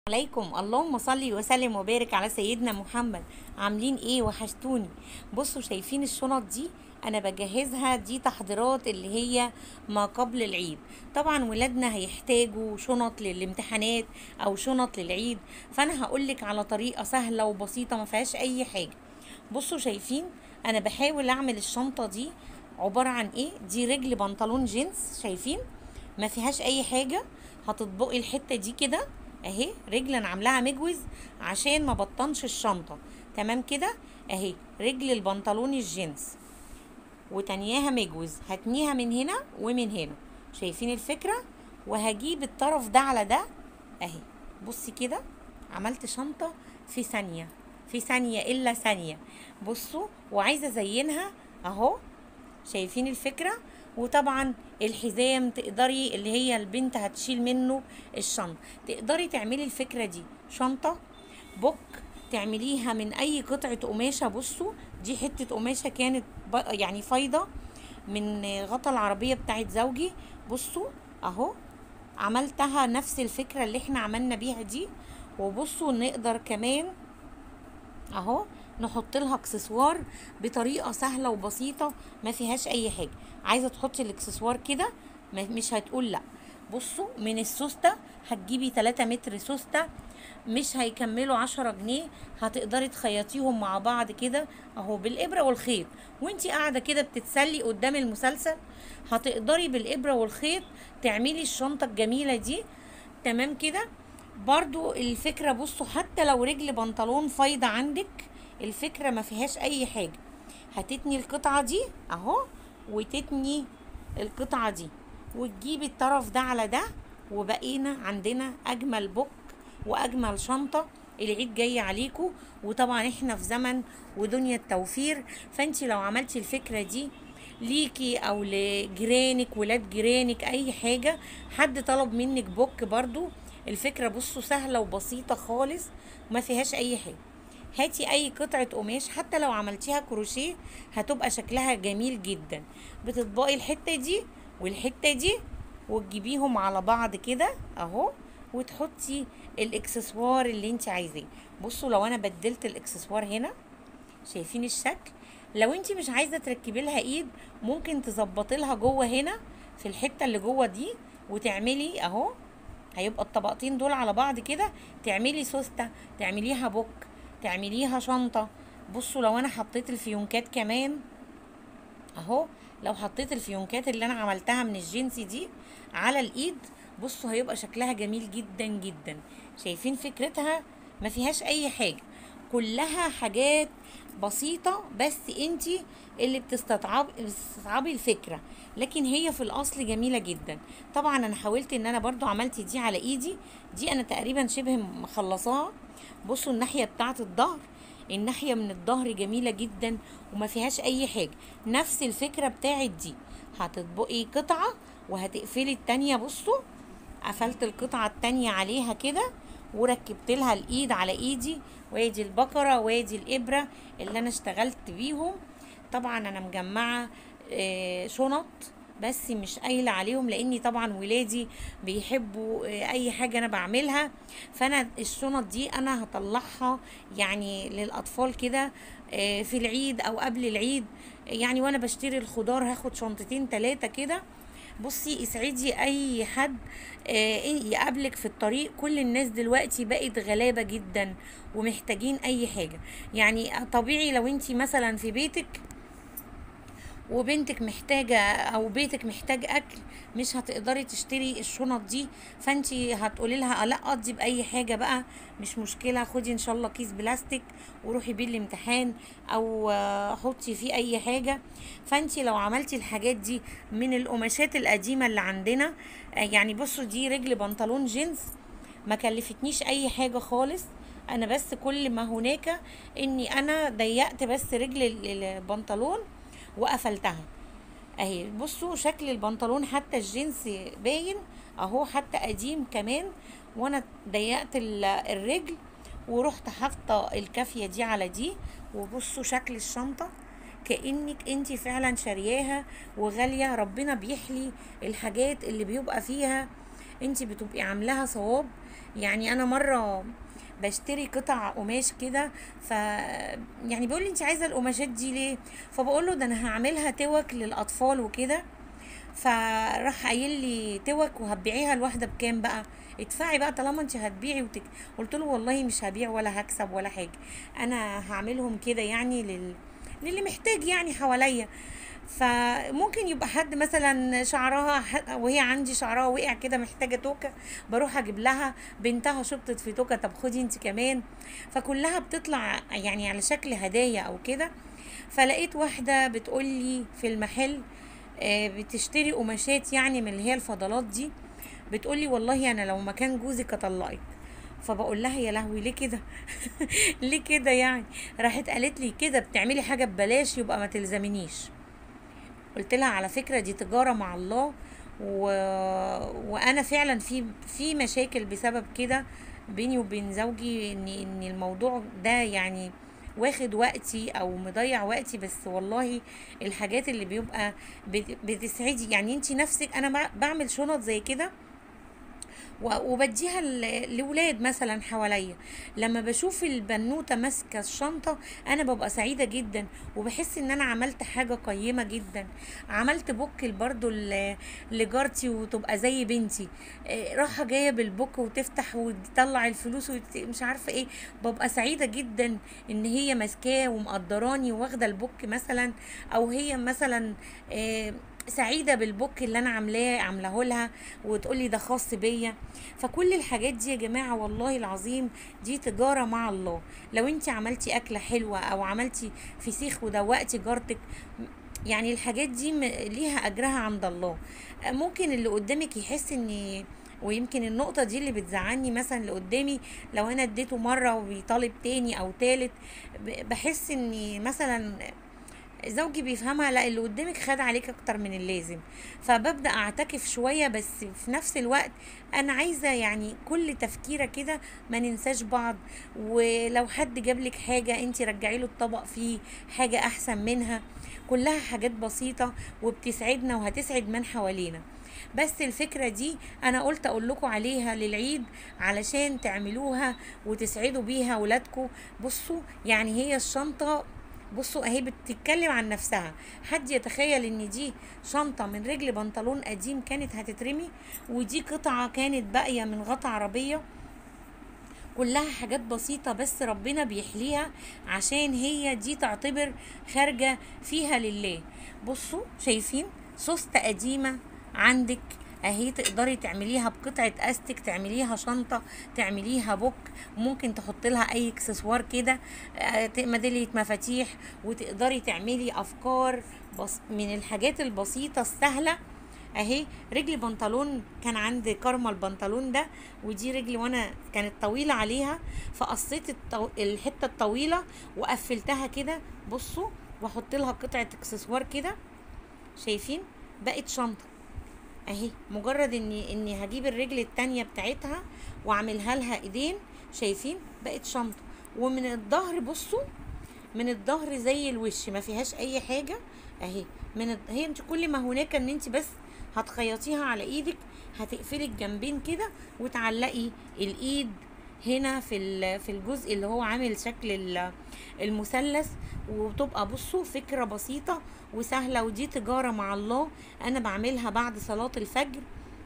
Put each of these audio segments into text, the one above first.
عليكم اللهم صل وسلم وبارك على سيدنا محمد عاملين ايه وحشتوني بصوا شايفين الشنط دي انا بجهزها دي تحضيرات اللي هي ما قبل العيد طبعا ولادنا هيحتاجوا شنط للامتحانات او شنط للعيد فانا هقولك على طريقه سهله وبسيطه ما فيهاش اي حاجه بصوا شايفين انا بحاول اعمل الشنطه دي عباره عن ايه دي رجل بنطلون جينز شايفين ما فيهاش اي حاجه هتطبقي الحته دي كده اهي رجل انا عاملاها مجوز عشان ما بطنش الشنطه تمام كده اهي رجل البنطلون الجينز وتانياها مجوز هتنيها من هنا ومن هنا شايفين الفكره وهجيب الطرف ده على ده اهي بصي كده عملت شنطه في ثانيه في ثانيه الا ثانيه بصوا وعايزه ازينها اهو شايفين الفكره وطبعا الحزام تقدري اللي هي البنت هتشيل منه الشنطه تقدري تعملي الفكره دي شنطه بوك تعمليها من اي قطعه قماشه بصوا دي حته قماشه كانت يعني فايضه من غطا العربيه بتاعت زوجي بصوا اهو عملتها نفس الفكره اللي احنا عملنا بيها دي وبصوا نقدر كمان اهو نحط لها اكسسوار بطريقه سهله وبسيطه ما فيهاش اي حاجه عايزه تحطي الاكسسوار كده مش هتقول لا بصوا من السوسته هتجيبي 3 متر سوسته مش هيكملوا عشرة جنيه هتقدري تخيطيهم مع بعض كده اهو بالابره والخيط وانتي قاعده كده بتتسلي قدام المسلسل هتقدري بالابره والخيط تعملي الشنطه الجميله دي تمام كده برضو الفكره بصوا حتى لو رجل بنطلون فايضه عندك الفكره ما فيهاش اي حاجه هتتني القطعه دي اهو وتتني القطعه دي وتجيبي الطرف ده على ده وبقينا عندنا اجمل بوك واجمل شنطه العيد جاي عليكم وطبعا احنا في زمن ودنيا التوفير فانت لو عملتي الفكره دي ليكي او لجيرانك ولاد جيرانك اي حاجه حد طلب منك بوك برضو الفكره بصوا سهله وبسيطه خالص وما فيهاش اي حاجه هاتي اي قطعه قماش حتى لو عملتيها كروشيه هتبقى شكلها جميل جدا بتطبقي الحته دي والحته دي وتجيبيهم على بعض كده اهو وتحطي الاكسسوار اللي انت عايزاه بصوا لو انا بدلت الاكسسوار هنا شايفين الشكل لو انت مش عايزه تركبي لها ايد ممكن تظبطي لها جوه هنا في الحته اللي جوه دي وتعملي اهو هيبقى الطبقتين دول على بعض كده تعملي سوسته تعمليها بوك تعمليها شنطه بصوا لو انا حطيت الفيونكات كمان اهو لو حطيت الفيونكات اللي انا عملتها من الجينز دي على الايد بصوا هيبقى شكلها جميل جدا جدا شايفين فكرتها ما فيهاش اي حاجه كلها حاجات بسيطه بس انتي اللي بتستطعب بتستطعبي الفكره لكن هي في الاصل جميله جدا طبعا انا حاولت ان انا برضو عملت دي على ايدي دي انا تقريبا شبه مخلصاها بصوا الناحيه بتاعه الظهر الناحيه من الظهر جميله جدا وما فيهاش اي حاجه نفس الفكره بتاعت دي هتطبقي قطعه وهتقفلي التانية بصوا قفلت القطعه التانية عليها كده وركبت لها الايد على ايدي وادي البقره وادي الابره اللي انا اشتغلت بيهم طبعا انا مجمعه آه شنط بس مش قايله عليهم لاني طبعا ولادي بيحبوا اي حاجه انا بعملها فانا الشنط دي انا هطلعها يعني للاطفال كده في العيد او قبل العيد يعني وانا بشتري الخضار هاخد شنطتين ثلاثه كده بصي اسعدي اي حد يقابلك في الطريق كل الناس دلوقتي بقت غلابه جدا ومحتاجين اي حاجه يعني طبيعي لو انت مثلا في بيتك وبنتك محتاجة أو بيتك محتاج أكل مش هتقدري تشتري الشنط دي فانتي هتقولي لها لا قضي بأي حاجة بقى مش مشكلة خدي إن شاء الله كيس بلاستيك وروحي بيه الامتحان أو حطي فيه أي حاجة فانتي لو عملتي الحاجات دي من القماشات القديمة اللي عندنا يعني بصوا دي رجل بنطلون جينز ما كلفتنيش أي حاجة خالص أنا بس كل ما هناك إني أنا ضيقت بس رجل البنطلون وقفلتها اهي بصوا شكل البنطلون حتى الجينز باين اهو حتى قديم كمان وانا ضيقت الرجل ورحت حاطه الكافيه دي على دي وبصوا شكل الشنطه كانك انت فعلا شارياها وغاليه ربنا بيحلي الحاجات اللي بيبقى فيها انت بتبقي عاملاها صواب يعني انا مره بشتري قطع قماش كده ف يعني بيقول لي انت عايزه القماشات دي ليه فبقول له ده انا هعملها توك للاطفال وكده فراح قايل لي توك وهتبيعيها الواحده بكام بقى ادفعي بقى طالما انت هتبيعي وتك... قلت له والله مش هبيع ولا هكسب ولا حاجه انا هعملهم كده يعني لل... للي محتاج يعني حواليا فممكن يبقى حد مثلا شعرها ح- وهي عندي شعرها وقع كده محتاجه توكه بروح اجيب لها بنتها شبطت في توكه طب خدي انت كمان فكلها بتطلع يعني على شكل هدايا او كده فلقيت واحده بتقول لي في المحل آه، بتشتري قماشات يعني من اللي هي الفضلات دي بتقول لي والله انا لو مكان جوزك اطلقك فبقول لها يا لهوي ليه كده ليه كده يعني راحت قالت لي كده بتعملي حاجه ببلاش يبقى ما تلزمنيش قلت لها على فكره دي تجاره مع الله و... وانا فعلا في في مشاكل بسبب كده بيني وبين زوجي ان ان الموضوع ده يعني واخد وقتي او مضيع وقتي بس والله الحاجات اللي بيبقى بت- بتسعدي يعني انت نفسك انا بع- بعمل شنط زي كده و- وبديها ل- لولاد مثلا حواليا لما بشوف البنوته ماسكه الشنطه انا ببقى سعيده جدا وبحس ان انا عملت حاجه قيمه جدا عملت بوك برضو ل- لجارتي وتبقى زي بنتي إيه، راحه جايه بالبوك وتفتح وتطلع الفلوس ومش عارفه ايه ببقى سعيده جدا ان هي ماسكاه ومقدراني واخده البوك مثلا او هي مثلا إيه، سعيده بالبوك اللي انا عاملاه عاملاه لها وتقولي ده خاص بيا فكل الحاجات دي يا جماعه والله العظيم دي تجاره مع الله لو انت عملتي اكله حلوه او عملتي فسيخ ودوقتي جارتك يعني الحاجات دي م- ليها اجرها عند الله ممكن اللي قدامك يحس ان ويمكن النقطة دي اللي بتزعلني مثلا اللي قدامي لو انا اديته مرة وبيطالب تاني او تالت ب- بحس ان مثلا زوجي بيفهمها لا اللي قدامك خد عليك اكتر من اللازم فببدا اعتكف شويه بس في نفس الوقت انا عايزه يعني كل تفكيره كده ما ننساش بعض ولو حد جابلك حاجه انت رجعي له الطبق فيه حاجه احسن منها كلها حاجات بسيطه وبتسعدنا وهتسعد من حوالينا بس الفكرة دي أنا قلت أقول لكم عليها للعيد علشان تعملوها وتسعدوا بيها ولادكم بصوا يعني هي الشنطة بصوا اهي بتتكلم عن نفسها حد يتخيل ان دي شنطة من رجل بنطلون قديم كانت هتترمي ودي قطعة كانت باقية من غطا عربية كلها حاجات بسيطة بس ربنا بيحليها عشان هي دي تعتبر خارجة فيها لله بصوا شايفين سوستة قديمة عندك اهي تقدري تعمليها بقطعة استك تعمليها شنطة تعمليها بوك ممكن تحط لها اي اكسسوار كده آه، ت- ميدالية مفاتيح وتقدري تعملي افكار بس من الحاجات البسيطة السهلة اهي رجل بنطلون كان عند كارما البنطلون ده ودي رجلي وانا كانت طويلة عليها فقصيت الطو... الحتة الطويلة وقفلتها كده بصوا واحط لها قطعة اكسسوار كده شايفين بقت شنطة اهي مجرد اني اني هجيب الرجل التانية بتاعتها واعملها لها ايدين شايفين بقت شنطة ومن الظهر بصوا من الظهر زي الوش ما فيهاش اي حاجة اهي من الض... هي انت كل ما هناك ان انت بس هتخيطيها على ايدك هتقفلي الجنبين كده وتعلقي الايد هنا في ال- في الجزء اللي هو عامل شكل ال- المثلث وتبقى بصوا فكرة بسيطة وسهلة ودي تجارة مع الله انا بعملها بعد صلاة الفجر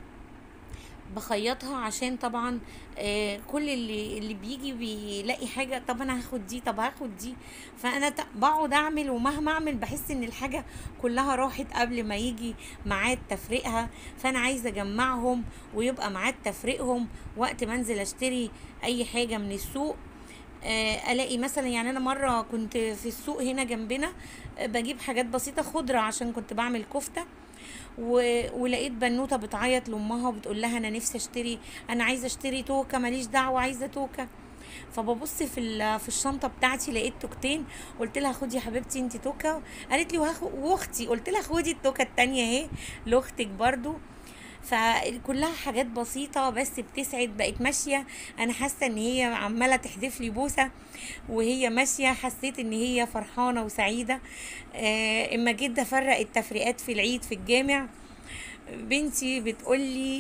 بخيطها عشان طبعا آه كل اللي اللي بيجي بيلاقي حاجه طب انا هاخد دي طب هاخد دي فانا ت- بقعد اعمل ومهما اعمل بحس ان الحاجه كلها راحت قبل ما يجي ميعاد تفريقها فانا عايزه اجمعهم ويبقى ميعاد تفريقهم وقت ما انزل اشتري اي حاجه من السوق آه، الاقي مثلا يعني انا مره كنت في السوق هنا جنبنا آه، بجيب حاجات بسيطه خضره عشان كنت بعمل كفته و... ولقيت بنوته بتعيط لامها وبتقول لها انا نفسي اشتري انا عايزه اشتري توكه ماليش دعوه عايزه توكه فببص في ال- في الشنطه بتاعتي لقيت توكتين قلت لها خدي يا حبيبتي انت توكه قالت لي وهاخ- واختي قلت لها خدي التوكه التانية اهي لاختك برضو فكلها حاجات بسيطة بس بتسعد بقت ماشية أنا حاسة إن هي عمالة تحدف لي بوسة وهي ماشية حسيت إن هي فرحانة وسعيدة آه، إما جيت أفرق التفريقات في العيد في الجامع بنتي بتقولي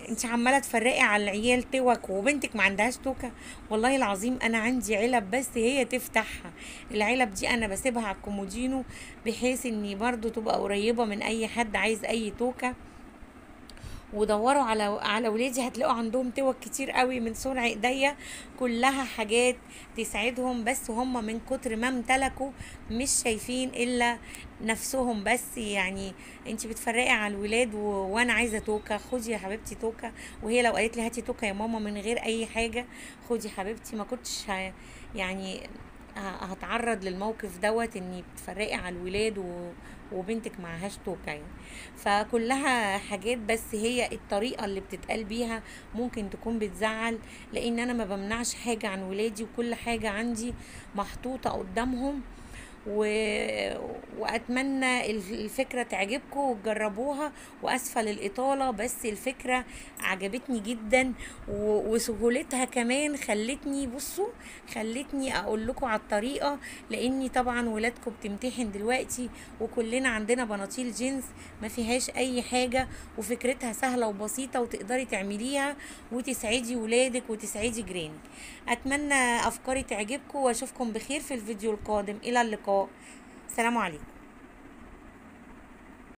انت عماله تفرقي على العيال توك وبنتك ما عندهاش توكه والله العظيم انا عندي علب بس هي تفتحها العلب دي انا بسيبها على الكومودينو بحيث اني برضو تبقى قريبه من اي حد عايز اي توكه ودوروا على على ولادي هتلاقوا عندهم توك كتير قوي من صنع ايديا كلها حاجات تساعدهم بس هم من كتر ما امتلكوا مش شايفين الا نفسهم بس يعني انت بتفرقي على الولاد و... وانا عايزه توكه خدي يا حبيبتي توكه وهي لو قالت لي هاتي توكه يا ماما من غير اي حاجه خدي حبيبتي ما كنتش ه... يعني ه- هتعرض للموقف دوت اني بتفرقي على الولاد و... وبنتك معهاش توكه يعني فكلها حاجات بس هي الطريقه اللي بتتقال بيها ممكن تكون بتزعل لان انا ما بمنعش حاجه عن ولادي وكل حاجه عندي محطوطه قدامهم و... واتمنى الف- الفكره تعجبكم وتجربوها واسفل الاطاله بس الفكره عجبتني جدا و... وسهولتها كمان خلتني بصوا خلتني اقول لكم على الطريقه لاني طبعا ولادكم بتمتحن دلوقتي وكلنا عندنا بناطيل جينز ما فيهاش اي حاجه وفكرتها سهله وبسيطه وتقدري تعمليها وتسعدي ولادك وتسعدي جيرانك اتمنى افكاري تعجبكم واشوفكم بخير في الفيديو القادم الى اللقاء سلام عليكم